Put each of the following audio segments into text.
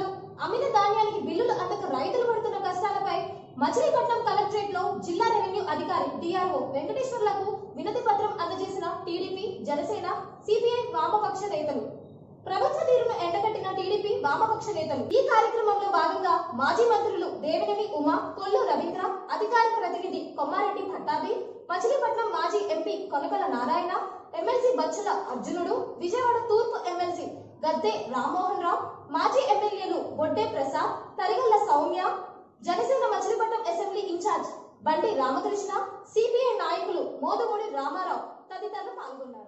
కష్టాలు అమ్మిన ధాన్యానికి బిల్లులు అందక రైతులు పడుతున్న కష్టాలపై మచిలీపట్నం కలెక్టరేట్ లో జిల్లా రెవెన్యూ అధికారి డిఆర్ఓ వెంకటేశ్వర్లకు వినతి పత్రం అందజేసిన టీడీపీ జనసేన సిపిఐ వామపక్ష నేతలు ప్రభుత్వ తీరును ఎండగట్టిన టీడీపీ వామపక్ష నేతలు ఈ కార్యక్రమంలో భాగంగా మాజీ మంత్రులు దేవినేని ఉమా కొల్లు రవీంద్ర అధికార ప్రతినిధి కొమ్మారెడ్డి భట్టాది మచిలీపట్నం మాజీ ఎంపీ కొనకల నారాయణ ఎమ్మెల్సీ బచ్చుల అర్జునుడు విజయవాడ తూర్పు ఎమ్మెల్సీ గద్దె రామ్మోహన్ రావు మాజీ ఎమ్మెల్యేలు Bodde Prasad Tarigalla Soumya Janasena Machilipatnam assembly in-charge Bandi Ramakrishna CPI నాయకులు మోదమూడి రామారావు తదితరులు పాల్గొన్నారు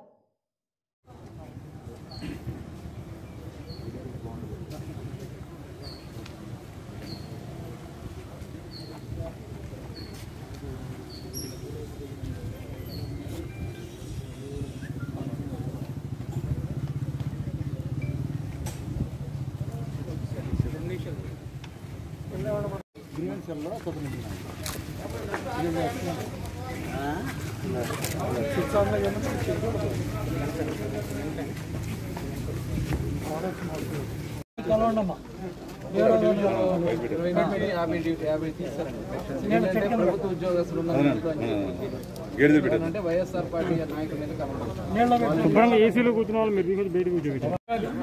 కలవండమ్మా యాభై యాభై తీస్తారండి ఏంటంటే ప్రభుత్వ ఉద్యోగస్తులు ఉన్నారు ఇంట్లో అని చెప్పి. అంటే వైఎస్ఆర్ పార్టీ నాయకుల మీద కలవండి శుభ్రంగా ఏసీలో కూర్చున్న వాళ్ళు మీరు తీసుకొచ్చి బయటకు కూర్చోబెట్టారు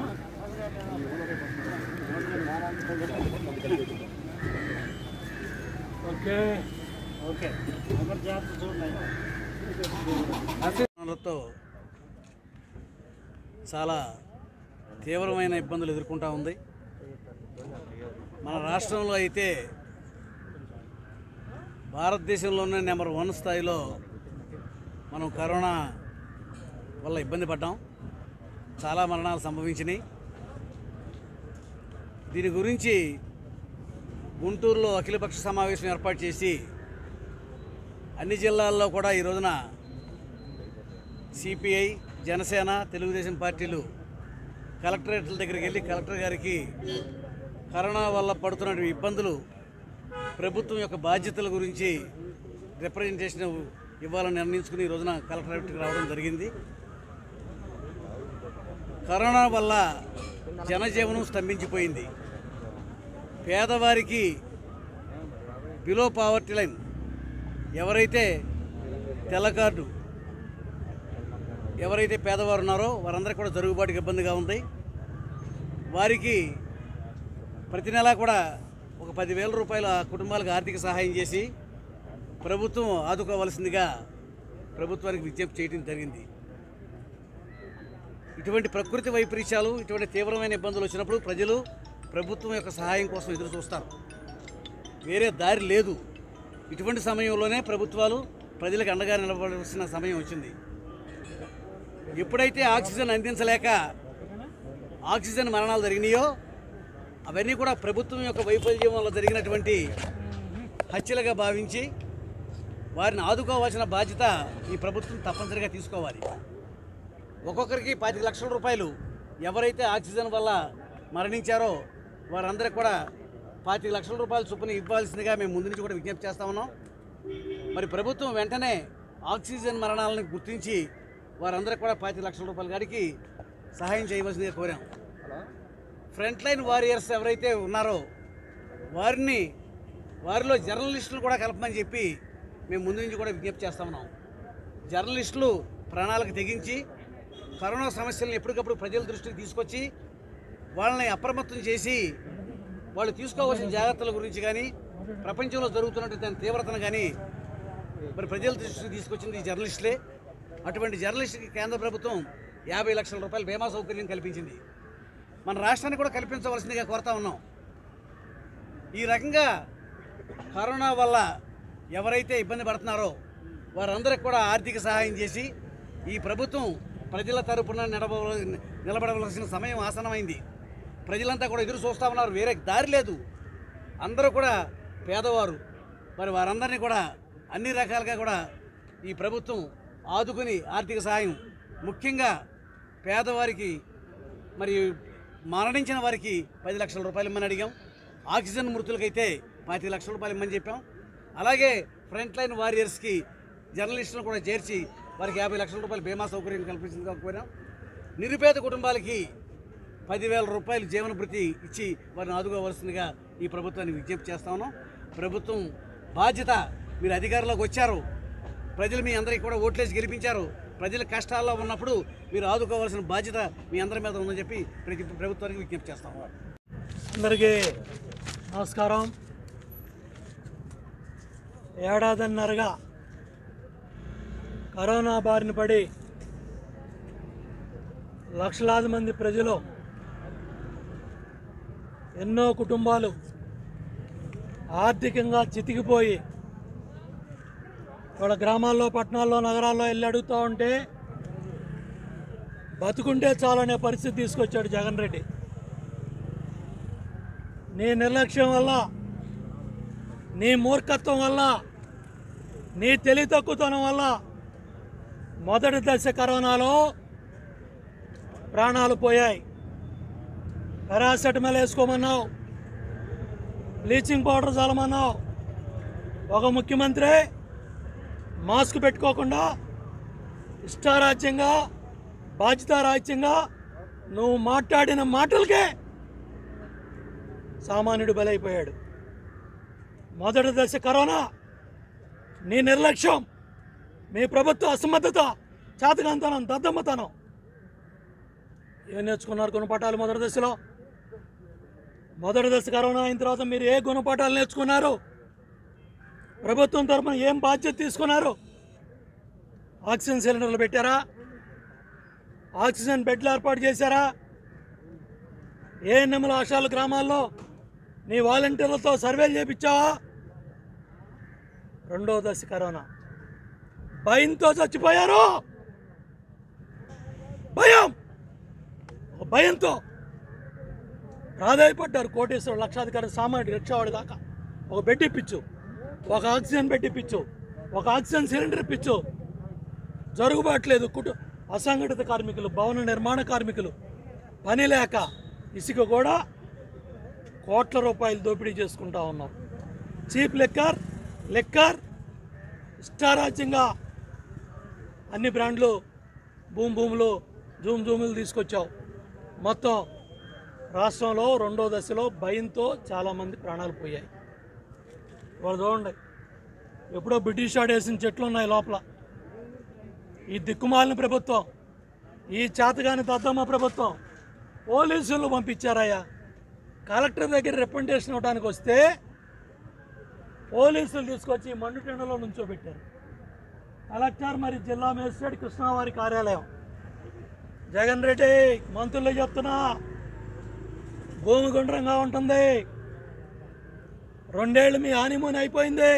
ఓకే ఓకే తో చాలా తీవ్రమైన ఇబ్బందులు ఎదుర్కొంటా ఉంది మన రాష్ట్రంలో అయితే భారతదేశంలోనే నెంబర్ వన్ స్థాయిలో మనం కరోనా వల్ల ఇబ్బంది పడ్డాం చాలా మరణాలు సంభవించినాయి దీని గురించి గుంటూరులో అఖిలపక్ష సమావేశం ఏర్పాటు చేసి అన్ని జిల్లాల్లో కూడా ఈ రోజున సిపిఐ జనసేన తెలుగుదేశం పార్టీలు కలెక్టరేట్ల దగ్గరికి వెళ్ళి కలెక్టర్ గారికి కరోనా వల్ల పడుతున్న ఇబ్బందులు ప్రభుత్వం యొక్క బాధ్యతల గురించి రిప్రజెంటేషన్ ఇవ్వాలని నిర్ణయించుకుని ఈ రోజున కలెక్టరేట్కి రావడం జరిగింది కరోనా వల్ల జనజీవనం స్తంభించిపోయింది పేదవారికి బిలో పావర్టీ లైన్ ఎవరైతే తెల్ల కార్డు ఎవరైతే పేదవారు ఉన్నారో వారందరికీ కూడా జరుగుబాటుకి ఇబ్బందిగా ఉంది వారికి ప్రతి నెలా కూడా ఒక పదివేల రూపాయల ఆ కుటుంబాలకు ఆర్థిక సహాయం చేసి ప్రభుత్వం ఆదుకోవాల్సిందిగా ప్రభుత్వానికి విజ్ఞప్తి చేయడం జరిగింది ఇటువంటి ప్రకృతి వైపరీత్యాలు ఇటువంటి తీవ్రమైన ఇబ్బందులు వచ్చినప్పుడు ప్రజలు ప్రభుత్వం యొక్క సహాయం కోసం ఎదురు చూస్తారు వేరే దారి లేదు ఇటువంటి సమయంలోనే ప్రభుత్వాలు ప్రజలకు అండగా నిలబడాల్సిన సమయం వచ్చింది ఎప్పుడైతే ఆక్సిజన్ అందించలేక ఆక్సిజన్ మరణాలు జరిగినాయో అవన్నీ కూడా ప్రభుత్వం యొక్క వైఫల్యం వల్ల జరిగినటువంటి హత్యలుగా భావించి వారిని ఆదుకోవాల్సిన బాధ్యత ఈ ప్రభుత్వం తప్పనిసరిగా తీసుకోవాలి ఒక్కొక్కరికి పాతిక లక్షల రూపాయలు ఎవరైతే ఆక్సిజన్ వల్ల మరణించారో వారందరికీ కూడా పాతిక లక్షల రూపాయలు చొప్పున ఇవ్వాల్సిందిగా మేము ముందు నుంచి కూడా విజ్ఞప్తి చేస్తా ఉన్నాం మరి ప్రభుత్వం వెంటనే ఆక్సిజన్ మరణాలను గుర్తించి వారందరికీ కూడా పాతిక లక్షల రూపాయల కాడికి సహాయం చేయవలసిందిగా కోరాం ఫ్రంట్ లైన్ వారియర్స్ ఎవరైతే ఉన్నారో వారిని వారిలో జర్నలిస్టులు కూడా కలపమని చెప్పి మేము ముందు నుంచి కూడా విజ్ఞప్తి చేస్తా ఉన్నాం జర్నలిస్టులు ప్రాణాలకు తెగించి కరోనా సమస్యలను ఎప్పటికప్పుడు ప్రజల దృష్టికి తీసుకొచ్చి వాళ్ళని అప్రమత్తం చేసి వాళ్ళు తీసుకోవాల్సిన జాగ్రత్తల గురించి కానీ ప్రపంచంలో జరుగుతున్నటువంటి దాని తీవ్రతను కానీ మరి ప్రజల దృష్టికి తీసుకొచ్చింది ఈ జర్నలిస్టులే అటువంటి జర్నలిస్టుకి కేంద్ర ప్రభుత్వం యాభై లక్షల రూపాయల బీమా సౌకర్యం కల్పించింది మన రాష్ట్రాన్ని కూడా కల్పించవలసిందిగా కోరుతా ఉన్నాం ఈ రకంగా కరోనా వల్ల ఎవరైతే ఇబ్బంది పడుతున్నారో వారందరికి కూడా ఆర్థిక సహాయం చేసి ఈ ప్రభుత్వం ప్రజల తరపున నిలబడ నిలబడవలసిన సమయం ఆసనమైంది ప్రజలంతా కూడా ఎదురు చూస్తూ ఉన్నారు వేరే దారి లేదు అందరూ కూడా పేదవారు మరి వారందరినీ కూడా అన్ని రకాలుగా కూడా ఈ ప్రభుత్వం ఆదుకుని ఆర్థిక సహాయం ముఖ్యంగా పేదవారికి మరి మరణించిన వారికి పది లక్షల రూపాయలు ఇమ్మని అడిగాం ఆక్సిజన్ మృతులకైతే పాతి లక్షల రూపాయలు ఇమ్మని చెప్పాం అలాగే ఫ్రంట్ లైన్ వారియర్స్కి జర్నలిస్టులను కూడా చేర్చి వారికి యాభై లక్షల రూపాయల బీమా సౌకర్యం కల్పించిందిగా కోరాం నిరుపేద కుటుంబాలకి పదివేల రూపాయలు జీవన భృతి ఇచ్చి వారిని ఆదుకోవాల్సిందిగా ఈ ప్రభుత్వానికి విజ్ఞప్తి చేస్తా ఉన్నాం ప్రభుత్వం బాధ్యత మీరు అధికారంలోకి వచ్చారు ప్రజలు మీ అందరికీ కూడా ఓట్లేసి గెలిపించారు ప్రజల కష్టాల్లో ఉన్నప్పుడు మీరు ఆదుకోవాల్సిన బాధ్యత మీ అందరి మీద ఉందని చెప్పి ప్రతి ప్రభుత్వానికి విజ్ఞప్తి చేస్తాం అందరికీ నమస్కారం ఏడాదిన్నరగా కరోనా బారిన పడి లక్షలాది మంది ప్రజలు ఎన్నో కుటుంబాలు ఆర్థికంగా చితికిపోయి వాళ్ళ గ్రామాల్లో పట్టణాల్లో నగరాల్లో వెళ్ళి అడుగుతూ ఉంటే బతుకుంటే చాలనే పరిస్థితి తీసుకొచ్చాడు జగన్ రెడ్డి నీ నిర్లక్ష్యం వల్ల నీ మూర్ఖత్వం వల్ల నీ తెలివి తక్కువతనం వల్ల మొదటి దశ కరోనాలో ప్రాణాలు పోయాయి పారాసెటమాల్ వేసుకోమన్నావు బ్లీచింగ్ పౌడర్ చల్లమన్నావు ఒక ముఖ్యమంత్రి మాస్క్ పెట్టుకోకుండా ఇష్టారాజ్యంగా బాధ్యతారాజ్యంగా నువ్వు మాట్లాడిన మాటలకే సామాన్యుడు బలైపోయాడు మొదటి దశ కరోనా నీ నిర్లక్ష్యం మీ ప్రభుత్వ అసమర్థత చేతకంతనం దద్దమ్మతనం ఏం నేర్చుకున్నారు గుణపాఠాలు మొదటి దశలో మొదటి దశ కరోనా అయిన తర్వాత మీరు ఏ గుణపాఠాలు నేర్చుకున్నారు ప్రభుత్వం తరపున ఏం బాధ్యత తీసుకున్నారు ఆక్సిజన్ సిలిండర్లు పెట్టారా ఆక్సిజన్ బెడ్లు ఏర్పాటు చేశారా ఏఎన్ఎంల ఆశాల గ్రామాల్లో నీ వాలంటీర్లతో సర్వేలు చేపించావా రెండో దశ కరోనా భయంతో చచ్చిపోయారు భయం ఒక భయంతో ప్రాధాయపడ్డారు కోటేశ్వరుడు లక్షాధికారి సామాన్యుడు రిక్షావాడి దాకా ఒక బెడ్ ఇప్పించు ఒక ఆక్సిజన్ బెడ్ ఇప్పించు ఒక ఆక్సిజన్ సిలిండర్ ఇప్పించు జరుగుబాట్లేదు కుటు అసంఘటిత కార్మికులు భవన నిర్మాణ కార్మికులు పని లేక ఇసుక కూడా కోట్ల రూపాయలు దోపిడీ చేసుకుంటా ఉన్నారు చీప్ లెక్కర్ లెక్కర్ ఇష్టారాజ్యంగా అన్ని బ్రాండ్లు భూమి భూములు జూమ్ జూములు తీసుకొచ్చావు మొత్తం రాష్ట్రంలో రెండో దశలో భయంతో చాలామంది ప్రాణాలు పోయాయి వాళ్ళు చూడండి ఎప్పుడో బ్రిటిష్ ఆడేసిన చెట్లు ఉన్నాయి లోపల ఈ దిక్కుమాలిన ప్రభుత్వం ఈ చేతగాని దద్దమ్మ ప్రభుత్వం పోలీసులు పంపించారయ్యా కలెక్టర్ దగ్గర రిప్రజెంటేషన్ ఇవ్వడానికి వస్తే పోలీసులు తీసుకొచ్చి మండుటెండలో నుంచోబెట్టారు కలెక్టర్ మరి జిల్లా మేజిస్ట్రేట్ కృష్ణావారి కార్యాలయం జగన్ రెడ్డి మంత్రులు చెప్తున్నా భూమి గుండ్రంగా ఉంటుంది రెండేళ్ళు మీ హానిమూన్ అయిపోయింది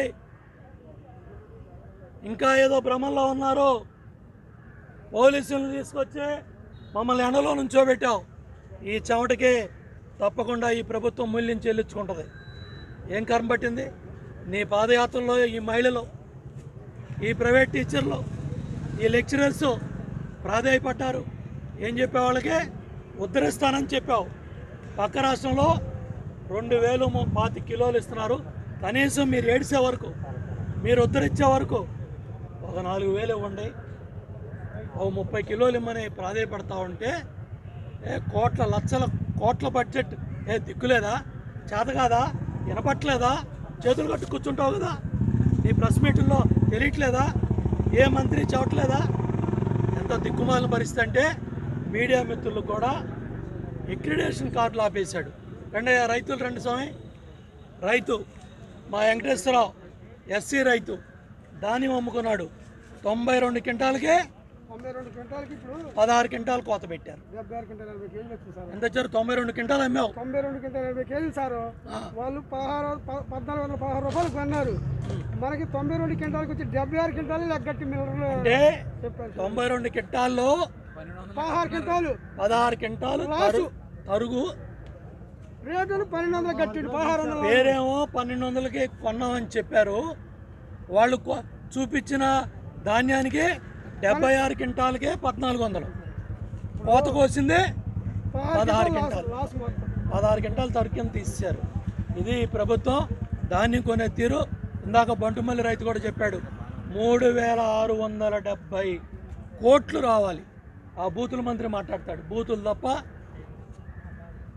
ఇంకా ఏదో భ్రమంలో ఉన్నారు పోలీసులను తీసుకొచ్చి మమ్మల్ని ఎండలో నుంచోబెట్టావు ఈ చెమటకి తప్పకుండా ఈ ప్రభుత్వం మూల్యం చెల్లించుకుంటుంది ఏం కర్మ పట్టింది నీ పాదయాత్రలో ఈ మహిళలు ఈ ప్రైవేట్ టీచర్లు ఈ లెక్చరర్స్ ప్రాధాయపడ్డారు ఏం చెప్పే వాళ్ళకి ఉద్ధరిస్తానని చెప్పావు పక్క రాష్ట్రంలో రెండు వేలు ము- పాతి కిలోలు ఇస్తున్నారు కనీసం మీరు ఏడిసే వరకు మీరు ఉద్ధరించే వరకు ఒక నాలుగు వేలు ఇవ్వండి ఓ ముప్పై కిలోలు ఇమ్మని ప్రాధాయపడతా ఉంటే ఏ కోట్ల లక్షల కోట్ల బడ్జెట్ ఏ దిక్కులేదా చేత కాదా వినపట్లేదా చేతులు కట్టు కూర్చుంటావు కదా నీ ప్రెస్ మీట్లో తెలియట్లేదా ఏ మంత్రి చెప్పట్లేదా ఎంత దిక్కుమాలిన పరిస్థితి అంటే మీడియా మిత్రులకు కూడా ఎక్రిడేషన్ కార్డులు ఆపేశాడు రెండయ్య రైతులు రెండు స్వామి రైతు మా వెంకటేశ్వరరావు ఎస్సీ రైతు ధాన్యం అమ్ముకున్నాడు తొంభై రెండు క్వింటాలకే తొంభై రెండు క్వింటాలకి ఇప్పుడు పదహారు క్వింటాలు కోత పెట్టారు డెబ్బై ఆరు క్వింటాల్ ఎనభై కేజీలు వచ్చింది సార్ ఎంత వచ్చారు తొంభై రెండు క్వింటాలు అమ్మావు తొంభై రెండు క్వింటాల్ ఎనభై కేజీలు సార్ వాళ్ళు పదహారు ప- పద్నాలుగు వందల పదహారు రూపాయలు కొన్నారు మనకి తొంభై రెండు క్వింటాలకి వచ్చి డెబ్బై ఆరు క్వింటాలు లెగ్గట్టి మిల్లర్లు అంటే చెప్పారు తొంభై రెండు క్వింటాల్లో పదహారు క్వింటాలు పదహారు క్వింటాలు తరు- తరుగు రేటును పన్నెండు వందలు కట్టిండు పదహారు వందలు పేరేమో పన్నెండు వందలకి కొన్నామని చెప్పారు వాళ్ళు కొ- చూపించిన ధాన్యానికి డెబ్బై ఆరు క్వింటాలకే పద్నాలుగు వందలు కోత కోసింది పదహారు క్వింటాలు లాస్ మొత్తం పదహారు గంటలు తరికిన తీసేశారు ఇది ఈ ప్రభుత్వం ధాన్యం కొనే తీరు ఇందాక బంటుమల్లి రైతు కూడా చెప్పాడు మూడు వేల ఆరు వందల డెబ్బై కోట్లు రావాలి ఆ బూతుల మంత్రి మాట్లాడతాడు బూతులు తప్ప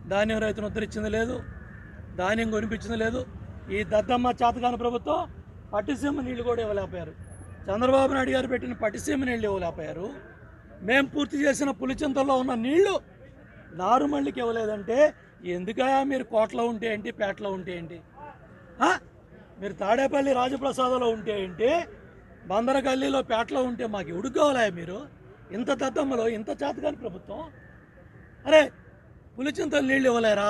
ధాన్యం రైతును ఉద్ధరించింది లేదు ధాన్యం కొనిపించింది లేదు ఈ దద్దమ్మ చేతకాని ప్రభుత్వం పట్టిసీమ నీళ్లు కూడా ఇవ్వలేకపోయారు చంద్రబాబు నాయుడు గారు పెట్టిన పట్టిసీమ నీళ్లు ఇవ్వలేకపోయారు మేము పూర్తి చేసిన పులిచింతల్లో ఉన్న నీళ్లు నారుమల్లికి ఇవ్వలేదంటే ఎందుకయా మీరు కోటలో ఉంటే ఏంటి పేటలో ఉంటే ఏంటి ఆ? మీరు తాడేపల్లి రాజప్రసాదంలో ఉంటే ఏంటి బందరగల్లీలో పేటలో ఉంటే మాకు ఎవడు కావాలా మీరు ఇంత దద్దమ్మలో ఇంత చేతకాని ప్రభుత్వం అరే పులిచింతలు నీళ్ళు ఇవ్వలేరా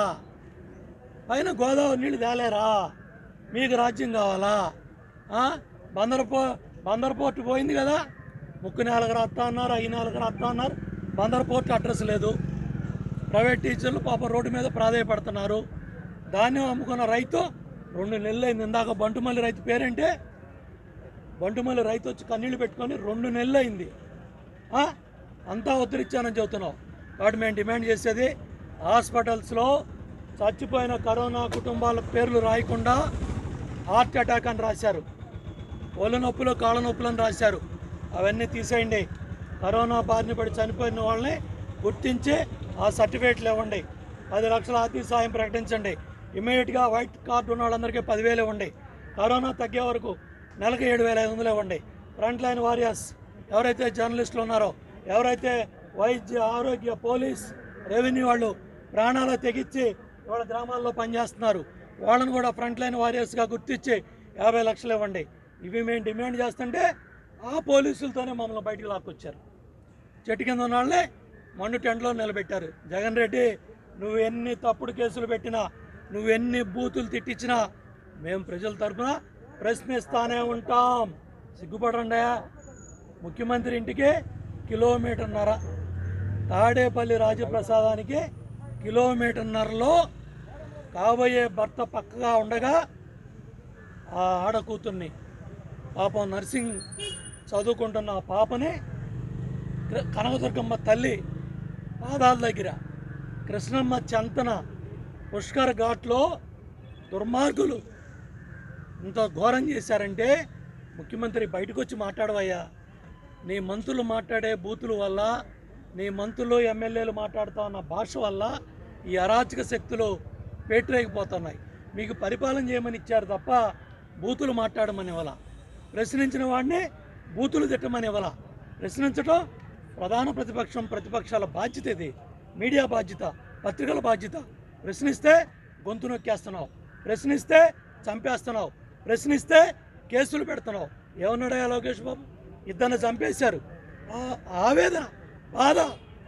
పైన గోదావరి నీళ్ళు తేలేరా మీకు రాజ్యం కావాలా ఆ? బందర్ పో బందర్ పోర్టు పోయింది కదా ముక్కు నెలకు రత్తా అన్నారు ఐదు నెలకు రత్తా అన్నారు బందర్ పోర్టు అడ్రస్ లేదు ప్రైవేట్ టీచర్లు పాపం రోడ్డు మీద ప్రాధాయపడుతున్నారు ధాన్యం అమ్ముకున్న రైతు రెండు నెలలు అయింది ఇందాక బంటుమల్లి రైతు పేరేంటే బంటుమల్లి రైతు వచ్చి కన్నీళ్ళు పెట్టుకొని రెండు నెలలు అయింది ఆ? అంతా ఉద్ధరించానని చెబుతున్నావు కాబట్టి మేము డిమాండ్ చేసేది హాస్పిటల్స్లో చచ్చిపోయిన కరోనా కుటుంబాల పేర్లు రాయకుండా హార్ట్ అటాక్ అని రాశారు ఒళ్ళు నొప్పులు కాళ్ళ నొప్పులు అని రాశారు అవన్నీ తీసేయండి కరోనా బారిన పడి చనిపోయిన వాళ్ళని గుర్తించి ఆ సర్టిఫికేట్లు ఇవ్వండి పది లక్షల ఆర్థిక సాయం ప్రకటించండి ఇమీడియట్గా వైట్ కార్డు ఉన్న వాళ్ళందరికీ పదివేలు ఇవ్వండి కరోనా తగ్గే వరకు నెలకు ఏడు వేల ఐదు వందలు ఇవ్వండి ఫ్రంట్ లైన్ వారియర్స్ ఎవరైతే జర్నలిస్టులు ఉన్నారో ఎవరైతే వైద్య ఆరోగ్య పోలీస్ రెవెన్యూ వాళ్ళు ప్రాణాలు తెగించి వాళ్ళ గ్రామాల్లో పనిచేస్తున్నారు వాళ్ళని కూడా ఫ్రంట్ లైన్ వారియర్స్గా గుర్తించి యాభై లక్షలు ఇవ్వండి ఇవి మేము డిమాండ్ చేస్తుంటే ఆ పోలీసులతోనే మమ్మల్ని బయటికి లాక్కొచ్చారు చెట్టు కింద ఉన్న వాళ్ళని మండు టెంట్లో నిలబెట్టారు జగన్ రెడ్డి నువ్వు ఎన్ని తప్పుడు కేసులు పెట్టినా నువ్వు ఎన్ని బూతులు తిట్టించినా మేము ప్రజల తరఫున ప్రశ్నిస్తానే ఉంటాం సిగ్గుపడండి ముఖ్యమంత్రి ఇంటికి కిలోమీటర్న్నర తాడేపల్లి రాజప్రసాదానికి కిలోమీటర్న్నరలో కాబోయే భర్త పక్కగా ఉండగా ఆ ఆడ కూతుర్ని పాపం నర్సింగ్ చదువుకుంటున్న ఆ పాపని కృ- కనకదుర్గమ్మ తల్లి పాదాల దగ్గర కృష్ణమ్మ చెంతన పుష్కర్ ఘాట్లో దుర్మార్గులు ఇంత ఘోరం చేశారంటే ముఖ్యమంత్రి బయటకు వచ్చి మాట్లాడవయ్యా నీ మంత్రులు మాట్లాడే బూతుల వల్ల నీ మంత్రులు ఎమ్మెల్యేలు మాట్లాడుతా ఉన్న భాష వల్ల ఈ అరాచక శక్తులు పేటరేగిపోతున్నాయి మీకు పరిపాలన చేయమని ఇచ్చారు తప్ప బూతులు మాట్లాడమని ఇవ్వాల ప్రశ్నించిన వాడిని బూతులు తిట్టమని ఇవ్వాల ప్రశ్నించడం ప్రధాన ప్రతిపక్షం ప్రతిపక్షాల బాధ్యత ఇది మీడియా బాధ్యత పత్రికల బాధ్యత ప్రశ్నిస్తే గొంతు నొక్కేస్తున్నావు ప్రశ్నిస్తే చంపేస్తున్నావు ప్రశ్నిస్తే కేసులు పెడుతున్నావు ఏమన్నాడయ్యా లోకేష్ బాబు ఇద్దరిని చంపేశారు ఆ ఆవేదన బాధ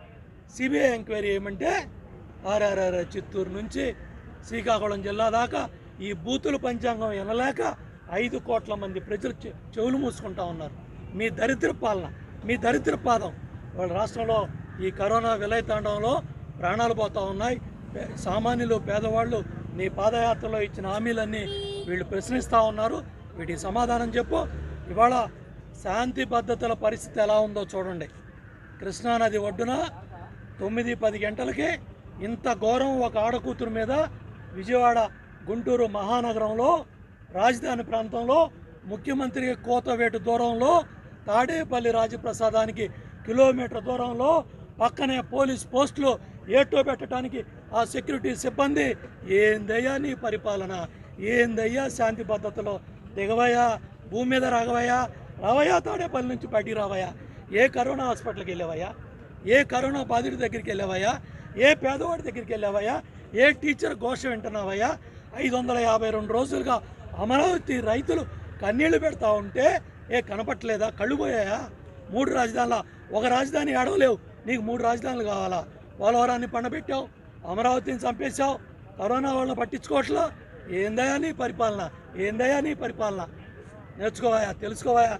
సిబిఐ ఎంక్వైరీ ఏమంటే ఆర్ఆర్ఆర్ చిత్తూరు నుంచి శ్రీకాకుళం జిల్లా దాకా ఈ బూతుల పంచాంగం వినలేక ఐదు కోట్ల మంది ప్రజలు చె- చెవులు మూసుకుంటా ఉన్నారు మీ దరిద్ర పాలన మీ దరిద్ర పాదం వాళ్ళ రాష్ట్రంలో ఈ కరోనా విలయతాండంలో ప్రాణాలు పోతా ఉన్నాయి పే- సామాన్యులు పేదవాళ్ళు నీ పాదయాత్రలో ఇచ్చిన హామీలన్నీ వీళ్ళు ప్రశ్నిస్తూ ఉన్నారు వీటికి సమాధానం చెప్పు ఇవాళ శాంతి భద్రతల పరిస్థితి ఎలా ఉందో చూడండి కృష్ణానది ఒడ్డున తొమ్మిది పది గంటలకి ఇంత ఘోరం ఒక ఆడకూతురు మీద విజయవాడ గుంటూరు మహానగరంలో రాజధాని ప్రాంతంలో ముఖ్యమంత్రి కోతవేటు దూరంలో తాడేపల్లి రాజప్రసాదానికి కిలోమీటర్ దూరంలో పక్కనే పోలీస్ పోస్టులు ఏటో పెట్టడానికి ఆ సెక్యూరిటీ సిబ్బంది ఏందయ్యా నీ పరిపాలన ఏందయ్యా శాంతి భద్రతలో దిగవయ్యా భూమి మీద రాగవయ్యా రావయ్యా తాడేపల్లి నుంచి బయటికి రావయ్యా ఏ కరోనా హాస్పిటల్కి వెళ్ళావయ్యా ఏ కరోనా బాధితుడి దగ్గరికి వెళ్ళావయ్యా ఏ పేదవాడి దగ్గరికి వెళ్ళావయ్యా ఏ టీచర్ ఘోష వింటున్నావయ్యా ఐదు వందల యాభై రెండు రోజులుగా అమరావతి రైతులు కన్నీళ్లు పెడతా ఉంటే ఏ కనపట్లేదా కళ్ళు పోయాయా మూడు రాజధానుల ఒక రాజధాని ఏడవలేవు నీకు మూడు రాజధానులు కావాలా పోలవరాన్ని పండబెట్టావు అమరావతిని చంపేశావు కరోనా వాళ్ళని పట్టించుకోవట్లా ఏందయా నీ పరిపాలన ఏందయా నీ పరిపాలన నేర్చుకోవాయా తెలుసుకోవాయా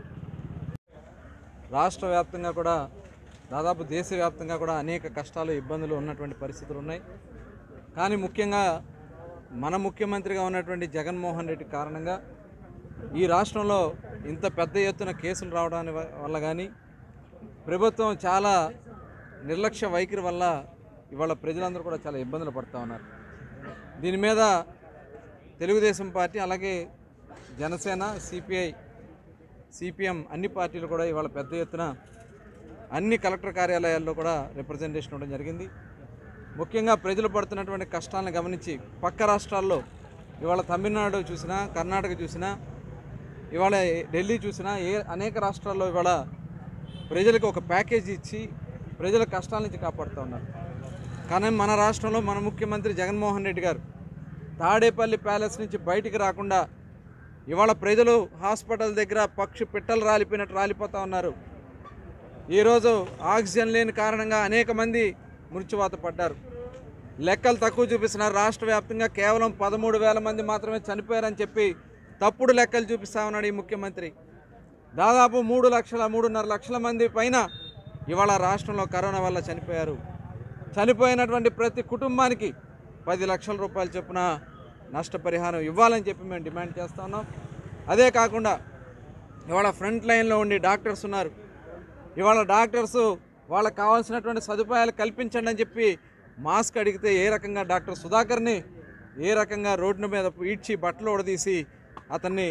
రాష్ట్ర వ్యాప్తంగా కూడా దాదాపు దేశవ్యాప్తంగా కూడా అనేక కష్టాలు ఇబ్బందులు ఉన్నటువంటి పరిస్థితులు ఉన్నాయి కానీ ముఖ్యంగా మన ముఖ్యమంత్రిగా ఉన్నటువంటి జగన్మోహన్ రెడ్డి కారణంగా ఈ రాష్ట్రంలో ఇంత పెద్ద ఎత్తున కేసులు రావడాని వ- వల్ల కానీ ప్రభుత్వం చాలా నిర్లక్ష్య వైఖరి వల్ల ఇవాళ ప్రజలందరూ కూడా చాలా ఇబ్బందులు పడుతూ ఉన్నారు దీని మీద తెలుగుదేశం పార్టీ అలాగే జనసేన సిపిఐ సిపిఎం అన్ని పార్టీలు కూడా ఇవాళ పెద్ద ఎత్తున అన్ని కలెక్టర్ కార్యాలయాల్లో కూడా రిప్రజెంటేషన్ ఇవ్వడం జరిగింది ముఖ్యంగా ప్రజలు పడుతున్నటువంటి కష్టాలను గమనించి పక్క రాష్ట్రాల్లో ఇవాళ తమిళనాడు చూసినా కర్ణాటక చూసినా ఇవాళ ఢిల్లీ చూసినా ఏ అనేక రాష్ట్రాల్లో ఇవాళ ప్రజలకు ఒక ప్యాకేజీ ఇచ్చి ప్రజల కష్టాల నుంచి కాపాడుతూ ఉన్నారు కానీ మన రాష్ట్రంలో మన ముఖ్యమంత్రి జగన్మోహన్ రెడ్డి గారు తాడేపల్లి ప్యాలెస్ నుంచి బయటికి రాకుండా ఇవాళ ప్రజలు హాస్పిటల్ దగ్గర పక్షి పిట్టలు రాలిపోయినట్టు రాలిపోతూ ఉన్నారు ఈరోజు ఆక్సిజన్ లేని కారణంగా అనేక మంది మృత్యువాత పడ్డారు లెక్కలు తక్కువ చూపిస్తున్నారు రాష్ట్ర వ్యాప్తంగా కేవలం పదమూడు వేల మంది మాత్రమే చనిపోయారని చెప్పి తప్పుడు లెక్కలు చూపిస్తా ఉన్నాడు ఈ ముఖ్యమంత్రి దాదాపు మూడు లక్షల మూడున్నర లక్షల మంది పైన ఇవాళ రాష్ట్రంలో కరోనా వల్ల చనిపోయారు చనిపోయినటువంటి ప్రతి కుటుంబానికి పది లక్షల రూపాయలు చొప్పున నష్టపరిహారం ఇవ్వాలని చెప్పి మేము డిమాండ్ చేస్తా ఉన్నాం అదే కాకుండా ఇవాళ ఫ్రంట్ లైన్లో ఉండి డాక్టర్స్ ఉన్నారు ఇవాళ డాక్టర్స్ వాళ్ళకి కావాల్సినటువంటి సదుపాయాలు కల్పించండి అని చెప్పి మాస్క్ అడిగితే ఏ రకంగా డాక్టర్ సుధాకర్ని ఏ రకంగా రోడ్డు మీద ఈడ్చి బట్టలు ఉడదీసి అతన్ని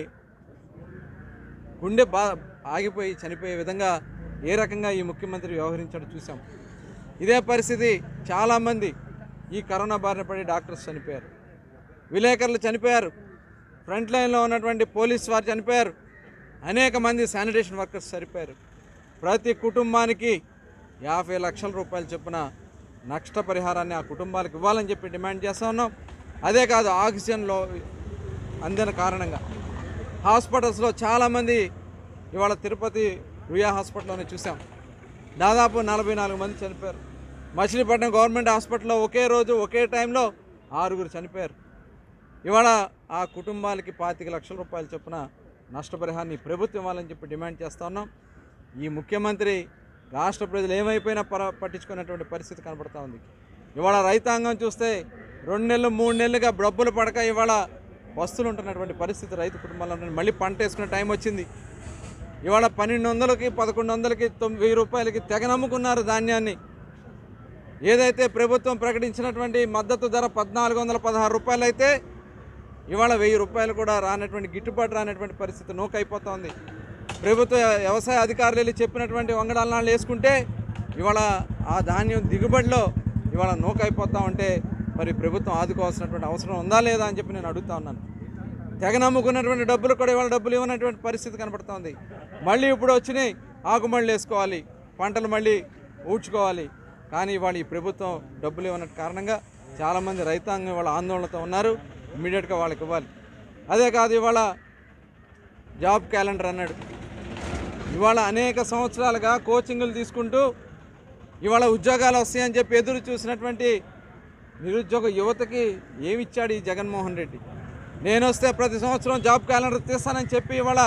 గుండె బా ఆగిపోయి చనిపోయే విధంగా ఏ రకంగా ఈ ముఖ్యమంత్రి వ్యవహరించాడో చూసాం ఇదే పరిస్థితి చాలామంది ఈ కరోనా బారిన పడి డాక్టర్స్ చనిపోయారు విలేకరులు చనిపోయారు ఫ్రంట్ లైన్లో ఉన్నటువంటి పోలీస్ వారు చనిపోయారు అనేక మంది శానిటేషన్ వర్కర్స్ చనిపోయారు ప్రతి కుటుంబానికి యాభై లక్షల రూపాయలు చొప్పున నష్టపరిహారాన్ని ఆ కుటుంబాలకు ఇవ్వాలని చెప్పి డిమాండ్ చేస్తూ ఉన్నాం అదే కాదు ఆక్సిజన్లో అందిన కారణంగా హాస్పిటల్స్లో చాలామంది ఇవాళ తిరుపతి రుయా హాస్పిటల్లోనే చూసాం దాదాపు నలభై నాలుగు మంది చనిపోయారు మచిలీపట్నం గవర్నమెంట్ హాస్పిటల్లో ఒకే రోజు ఒకే టైంలో ఆరుగురు చనిపోయారు ఇవాళ ఆ కుటుంబాలకి పాతిక లక్షల రూపాయల చొప్పున నష్టపరిహారాన్ని ప్రభుత్వం ఇవ్వాలని చెప్పి డిమాండ్ చేస్తా ఉన్నాం ఈ ముఖ్యమంత్రి రాష్ట్ర ప్రజలు ఏమైపోయినా పర పట్టించుకున్నటువంటి పరిస్థితి కనబడతా ఉంది ఇవాళ రైతాంగం చూస్తే రెండు నెలలు మూడు నెలలుగా డబ్బులు పడక ఇవాళ వస్తువులు ఉంటున్నటువంటి పరిస్థితి రైతు కుటుంబాల్లో ఉంది. మళ్ళీ పంట వేసుకునే టైం వచ్చింది ఇవాళ పన్నెండు వందలకి పదకొండు వందలకి తొమ్మిది వెయ్యి రూపాయలకి తెగ నమ్ముకున్నారు ధాన్యాన్ని ఏదైతే ప్రభుత్వం ప్రకటించినటువంటి మద్దతు ధర పద్నాలుగు వందల పదహారు రూపాయలు అయితే ఇవాళ వెయ్యి రూపాయలు కూడా రానటువంటి గిట్టుబాటు రానటువంటి పరిస్థితి నూకైపోతోంది ప్రభుత్వ వ్యవసాయ అధికారులు వెళ్ళి చెప్పినటువంటి వంగడాలను వేసుకుంటే ఇవాళ ఆ ధాన్యం దిగుబడిలో ఇవాళ నూకైపోతా ఉంటే మరి ప్రభుత్వం ఆదుకోవాల్సినటువంటి అవసరం ఉందా లేదా అని చెప్పి నేను అడుగుతా ఉన్నాను తెగ నమ్ముకున్నటువంటి డబ్బులు కూడా ఇవాళ డబ్బులు ఇవ్వనటువంటి పరిస్థితి కనబడుతోంది మళ్ళీ ఇప్పుడు వచ్చినాయి ఆకుమళ్ళు వేసుకోవాలి పంటలు మళ్ళీ ఊడ్చుకోవాలి కానీ ఇవాళ ఈ ప్రభుత్వం డబ్బులు ఇవ్వనట్టు కారణంగా చాలామంది రైతాంగం ఇవాళ ఆందోళనతో ఉన్నారు ఇమ్మీడియట్గా వాళ్ళకి ఇవ్వాలి అదే కాదు ఇవాళ జాబ్ క్యాలెండర్ అన్నాడు ఇవాళ అనేక సంవత్సరాలుగా కోచింగ్లు తీసుకుంటూ ఇవాళ ఉద్యోగాలు వస్తాయని చెప్పి ఎదురు చూసినటువంటి నిరుద్యోగ యువతకి ఏమిచ్చాడు ఈ జగన్మోహన్ రెడ్డి నేను వస్తే ప్రతి సంవత్సరం జాబ్ క్యాలెండర్ తీస్తానని చెప్పి ఇవాళ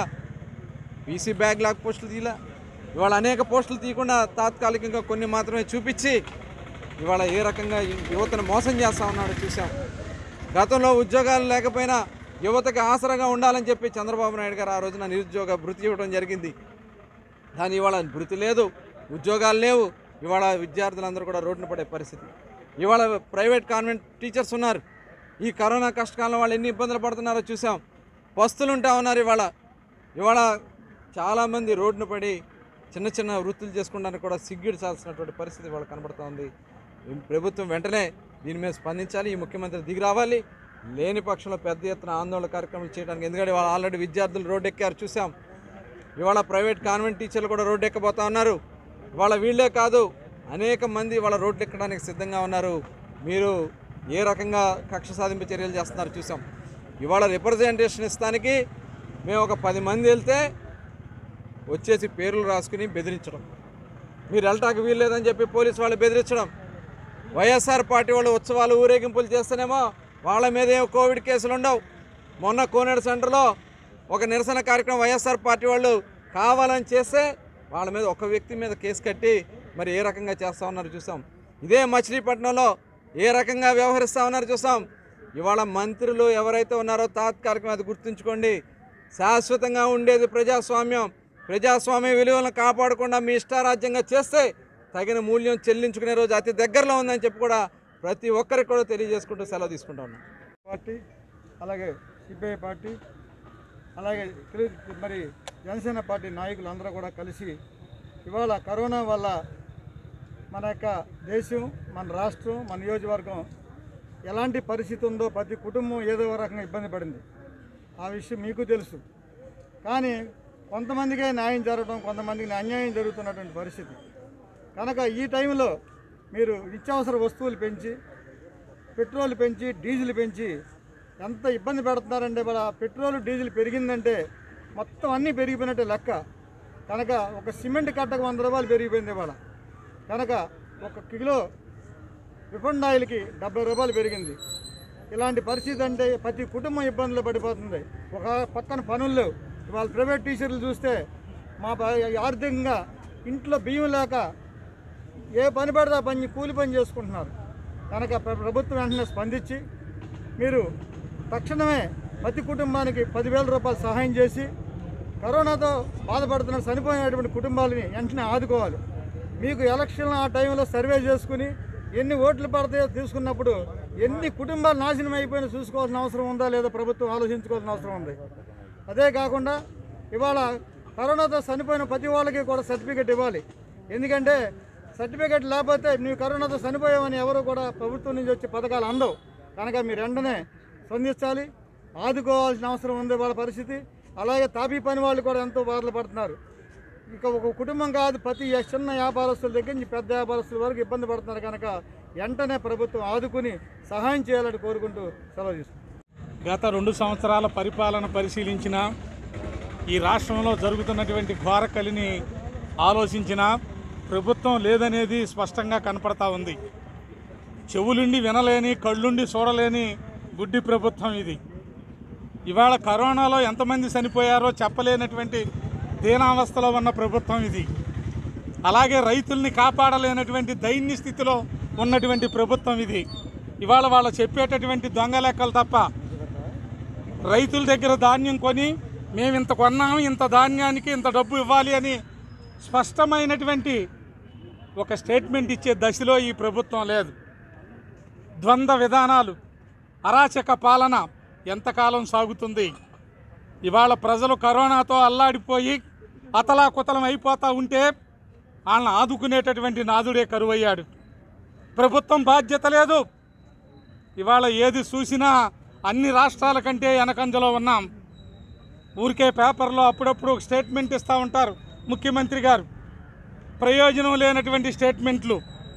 బీసీ బ్యాగ్ లాక్ పోస్టులు తీలా ఇవాళ అనేక పోస్టులు తీయకుండా తాత్కాలికంగా కొన్ని మాత్రమే చూపించి ఇవాళ ఏ రకంగా ఈ యువతను మోసం చేస్తా ఉన్నాడో చూసాం గతంలో ఉద్యోగాలు లేకపోయినా యువతకి ఆసరాగా ఉండాలని చెప్పి చంద్రబాబు నాయుడు గారు ఆ రోజున నిరుద్యోగ భృతి ఇవ్వడం జరిగింది కానీ ఇవాళ భృతి లేదు ఉద్యోగాలు లేవు ఇవాళ విద్యార్థులందరూ కూడా రోడ్డున పడే పరిస్థితి ఇవాళ ప్రైవేట్ కాన్వెంట్ టీచర్స్ ఉన్నారు ఈ కరోనా కష్టకాలంలో వాళ్ళు ఎన్ని ఇబ్బందులు పడుతున్నారో చూసాం పస్తులు ఉంటా ఉన్నారు ఇవాళ ఇవాళ చాలామంది రోడ్డున పడి చిన్న చిన్న వృత్తులు చేసుకోవడానికి కూడా సిగ్గిడిచాల్సినటువంటి పరిస్థితి ఇవాళ కనబడుతూ ఉంది ఈ ప్రభుత్వం వెంటనే దీని మీద స్పందించాలి ఈ ముఖ్యమంత్రి దిగి రావాలి లేని పక్షంలో పెద్ద ఎత్తున ఆందోళన కార్యక్రమాలు చేయడానికి ఎందుకంటే వాళ్ళు ఆల్రెడీ విద్యార్థులు రోడ్డు ఎక్కారు చూసాం ఇవాళ ప్రైవేట్ కాన్వెంట్ టీచర్లు కూడా రోడ్డు ఎక్కబోతా ఉన్నారు ఇవాళ వీళ్ళే కాదు అనేక మంది వాళ్ళ రోడ్లు ఎక్కడానికి సిద్ధంగా ఉన్నారు మీరు ఏ రకంగా కక్ష సాధింపు చర్యలు చేస్తున్నారు చూసాం ఇవాళ రిప్రజెంటేషన్ ఇస్తానికి మేము ఒక పది మంది వెళ్తే వచ్చేసి పేర్లు రాసుకుని బెదిరించడం మీరు వెళ్ళటానికి వీల్లేదని చెప్పి పోలీసు వాళ్ళు బెదిరించడం వైఎస్ఆర్ పార్టీ వాళ్ళు ఉత్సవాలు ఊరేగింపులు చేస్తేనేమో వాళ్ళ మీద ఏం కోవిడ్ కేసులు ఉండవు మొన్న కోనేడు సెంటర్లో ఒక నిరసన కార్యక్రమం వైఎస్ఆర్ పార్టీ వాళ్ళు కావాలని చేస్తే వాళ్ళ మీద ఒక వ్యక్తి మీద కేసు కట్టి మరి ఏ రకంగా చేస్తా ఉన్నారు చూసాం ఇదే మచిలీపట్నంలో ఏ రకంగా వ్యవహరిస్తా ఉన్నారు చూసాం ఇవాళ మంత్రులు ఎవరైతే ఉన్నారో తాత్కాలికం అది గుర్తుంచుకోండి శాశ్వతంగా ఉండేది ప్రజాస్వామ్యం ప్రజాస్వామ్య విలువలను కాపాడకుండా మీ ఇష్టారాజ్యంగా చేస్తే తగిన మూల్యం చెల్లించుకునే రోజు అతి దగ్గరలో ఉందని చెప్పి కూడా ప్రతి ఒక్కరికి కూడా తెలియజేసుకుంటూ సెలవు తీసుకుంటా ఉన్నాం పార్టీ అలాగే సిపిఐ పార్టీ అలాగే తెలుగు మరి జనసేన పార్టీ నాయకులు అందరూ కూడా కలిసి ఇవాళ కరోనా వల్ల మన యొక్క దేశం మన రాష్ట్రం మన నియోజకవర్గం ఎలాంటి పరిస్థితి ఉందో ప్రతి కుటుంబం ఏదో ఒక రకంగా ఇబ్బంది పడింది ఆ విషయం మీకు తెలుసు కానీ కొంతమందికే న్యాయం జరగడం కొంతమందికి అన్యాయం జరుగుతున్నటువంటి పరిస్థితి కనుక ఈ టైంలో మీరు నిత్యావసర వస్తువులు పెంచి పెట్రోల్ పెంచి డీజిల్ పెంచి ఎంత ఇబ్బంది పెడుతున్నారంటే మన పెట్రోల్ డీజిల్ పెరిగిందంటే మొత్తం అన్నీ పెరిగిపోయినట్టే లెక్క కనుక ఒక సిమెంట్ కట్టకు వంద రూపాయలు పెరిగిపోయింది ఇవాళ కనుక ఒక కిలో రిఫండ్ ఆయిల్కి డెబ్బై రూపాయలు పెరిగింది ఇలాంటి పరిస్థితి అంటే ప్రతి కుటుంబం ఇబ్బందులు పడిపోతుంది ఒక పక్కన పనులు లేవు ఇవాళ ప్రైవేట్ టీచర్లు చూస్తే మా ప- ఆర్థికంగా ఇంట్లో బియ్యం లేక ఏ పని పడితే ఆ పని కూలి పని చేసుకుంటున్నారు కనుక ప్ర- ప్రభుత్వం వెంటనే స్పందించి మీరు తక్షణమే ప్రతి కుటుంబానికి పదివేల రూపాయలు సహాయం చేసి కరోనాతో బాధపడుతున్న చనిపోయినటువంటి కుటుంబాలని వెంటనే ఆదుకోవాలి మీకు ఎలక్షన్ ఆ టైంలో సర్వే చేసుకుని ఎన్ని ఓట్లు పడతాయో తీసుకున్నప్పుడు ఎన్ని కుటుంబాలు నాశనం అయిపోయినా చూసుకోవాల్సిన అవసరం ఉందా లేదా ప్రభుత్వం ఆలోచించుకోవాల్సిన అవసరం ఉంది అదే కాకుండా ఇవాళ కరోనాతో చనిపోయిన ప్రతి వాళ్ళకి కూడా సర్టిఫికెట్ ఇవ్వాలి ఎందుకంటే సర్టిఫికెట్ లేకపోతే నువ్వు కరోనాతో చనిపోయావని ఎవరు కూడా ప్రభుత్వం నుంచి వచ్చే పథకాలు అందవు కనుక మీరు వెంటనే స్పందించాలి ఆదుకోవాల్సిన అవసరం ఉంది వాళ్ళ పరిస్థితి అలాగే తాపీ పని వాళ్ళు కూడా ఎంతో బాధలు పడుతున్నారు ఇక ఒక కుటుంబం కాదు ప్రతి చిన్న వ్యాపారస్తుల దగ్గర నుంచి పెద్ద వ్యాపారస్తుల వరకు ఇబ్బంది పడుతున్నారు కనుక వెంటనే ప్రభుత్వం ఆదుకుని సహాయం చేయాలని కోరుకుంటూ సెలవు తీసుకుంటాం గత రెండు సంవత్సరాల పరిపాలన పరిశీలించిన ఈ రాష్ట్రంలో జరుగుతున్నటువంటి ఘోర కలిని ఆలోచించిన ప్రభుత్వం లేదనేది స్పష్టంగా కనపడతా ఉంది చెవులుండి వినలేని కళ్ళుండి చూడలేని గుడ్డి ప్రభుత్వం ఇది ఇవాళ కరోనాలో ఎంతమంది చనిపోయారో చెప్పలేనటువంటి దీనావస్థలో ఉన్న ప్రభుత్వం ఇది అలాగే రైతుల్ని కాపాడలేనటువంటి దైన్య స్థితిలో ఉన్నటువంటి ప్రభుత్వం ఇది ఇవాళ వాళ్ళు చెప్పేటటువంటి దొంగ లెక్కలు తప్ప రైతుల దగ్గర ధాన్యం కొని మేము ఇంత కొన్నాము ఇంత ధాన్యానికి ఇంత డబ్బు ఇవ్వాలి అని స్పష్టమైనటువంటి ఒక స్టేట్మెంట్ ఇచ్చే దశలో ఈ ప్రభుత్వం లేదు ద్వంద్వ విధానాలు అరాచక పాలన ఎంతకాలం సాగుతుంది ఇవాళ ప్రజలు కరోనాతో అల్లాడిపోయి అతలాకుతలం అయిపోతూ ఉంటే వాళ్ళని ఆదుకునేటటువంటి నాదుడే కరువయ్యాడు ప్రభుత్వం బాధ్యత లేదు ఇవాళ ఏది చూసినా అన్ని రాష్ట్రాల కంటే వెనకంజలో ఉన్నాం ఊరికే పేపర్లో అప్పుడప్పుడు ఒక స్టేట్మెంట్ ఇస్తూ ఉంటారు ముఖ్యమంత్రి గారు ప్రయోజనం లేనటువంటి స్టేట్మెంట్లు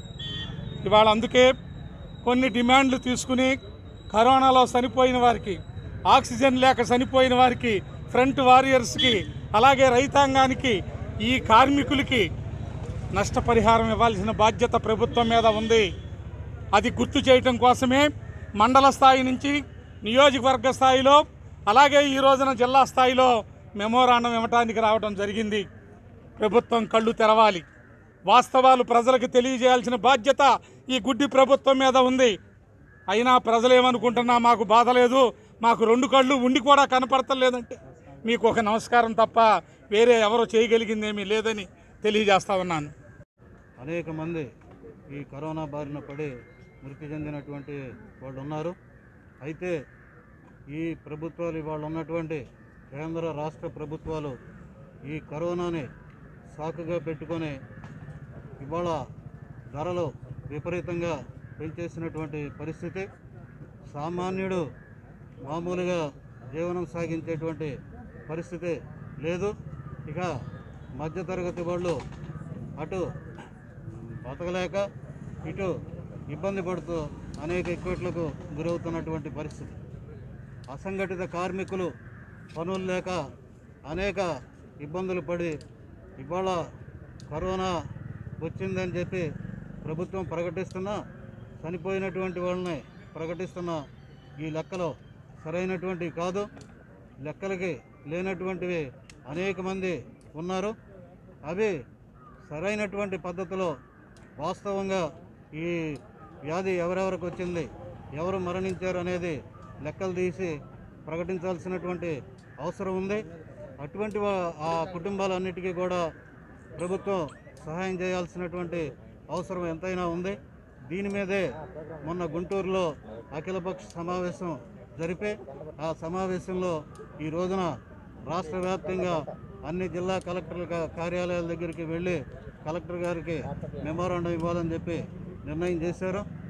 ఇవాళ అందుకే కొన్ని డిమాండ్లు తీసుకుని కరోనాలో చనిపోయిన వారికి ఆక్సిజన్ లేక చనిపోయిన వారికి ఫ్రంట్ వారియర్స్కి అలాగే రైతాంగానికి ఈ కార్మికులకి నష్టపరిహారం ఇవ్వాల్సిన బాధ్యత ప్రభుత్వం మీద ఉంది అది గుర్తు చేయటం కోసమే మండల స్థాయి నుంచి నియోజకవర్గ స్థాయిలో అలాగే ఈ రోజున జిల్లా స్థాయిలో మెమోరాండం ఇవ్వటానికి రావడం జరిగింది ప్రభుత్వం కళ్ళు తెరవాలి వాస్తవాలు ప్రజలకు తెలియజేయాల్సిన బాధ్యత ఈ గుడ్డి ప్రభుత్వం మీద ఉంది అయినా ప్రజలు ఏమనుకుంటున్నా మాకు బాధ లేదు మాకు రెండు కళ్ళు ఉండి కూడా కనపడతలేదంటే మీకు ఒక నమస్కారం తప్ప వేరే ఎవరు చేయగలిగింది ఏమీ లేదని తెలియజేస్తా ఉన్నాను అనేక మంది ఈ కరోనా బారిన పడి మృతి చెందినటువంటి వాళ్ళు ఉన్నారు అయితే ఈ ప్రభుత్వాలు ఇవాళ ఉన్నటువంటి కేంద్ర రాష్ట్ర ప్రభుత్వాలు ఈ కరోనాని సాకుగా పెట్టుకొని ఇవాళ ధరలు విపరీతంగా పెంచేసినటువంటి పరిస్థితి సామాన్యుడు మామూలుగా జీవనం సాగించేటువంటి పరిస్థితి లేదు ఇక మధ్యతరగతి వాళ్ళు అటు బతకలేక ఇటు ఇబ్బంది పడుతూ అనేక ఇక్కట్లకు గురవుతున్నటువంటి పరిస్థితి అసంఘటిత కార్మికులు పనులు లేక అనేక ఇబ్బందులు పడి ఇవాళ కరోనా వచ్చిందని చెప్పి ప్రభుత్వం ప్రకటిస్తున్నా చనిపోయినటువంటి వాళ్ళని ప్రకటిస్తున్న ఈ లెక్కలో సరైనటువంటివి కాదు లెక్కలకి లేనటువంటివి అనేక మంది ఉన్నారు అవి సరైనటువంటి పద్ధతిలో వాస్తవంగా ఈ వ్యాధి ఎవరెవరికి వచ్చింది ఎవరు మరణించారు అనేది లెక్కలు తీసి ప్రకటించాల్సినటువంటి అవసరం ఉంది అటువంటి వా- ఆ కుటుంబాలన్నిటికీ కూడా ప్రభుత్వం సహాయం చేయాల్సినటువంటి అవసరం ఎంతైనా ఉంది దీని మీదే మొన్న గుంటూరులో అఖిలపక్ష సమావేశం జరిపి ఆ సమావేశంలో ఈ రోజున రాష్ట్ర వ్యాప్తంగా అన్ని జిల్లా కలెక్టర్ల కా- కార్యాలయాల దగ్గరికి వెళ్ళి కలెక్టర్ గారికి మెమోరాండం ఇవ్వాలని చెప్పి నిర్ణయం చేశారు